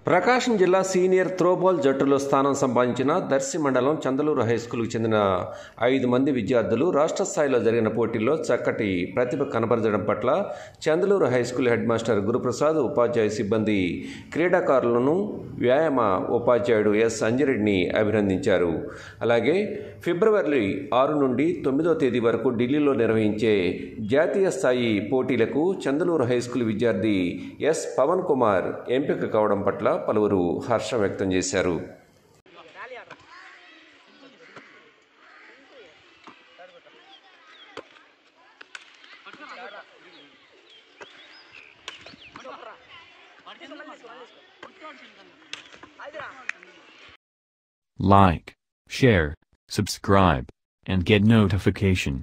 ప్రకాశం జిల్లా senior throwball జట్టులో స్థానం సంపాదించిన దర్శి మండలం చందలూరు హైస్కూల్కు చెందిన ఐదు మంది విద్యార్థులు రాష్ట్ర స్థాయిలో జరిగిన పోటీల్లో చక్కటి ప్రతిభ కనబరచడం పట్ల Chandaluru high school head master Guruprasad ఉపాధ్యాయ సిబ్బంది క్రీడాకారులను వ్యాయామ ఉపాధ్యాయుడు ఎస్ అంజిరెడ్డిని అభినందించారు అలాగే ఫిబ్రవరి ఆరు నుండి తొమ్మిదో తేదీ వరకు ఢిల్లీలో నిర్వహించే జాతీయ స్థాయి పోటీలకు చందలూరు హైస్కూల్ విద్యార్థి ఎస్ పవన్ కుమార్ ఎంపిక కావడం పట్ల పలువురు హర్షం వ్యక్తం చేశారు Like, share, subscribe, and get notification.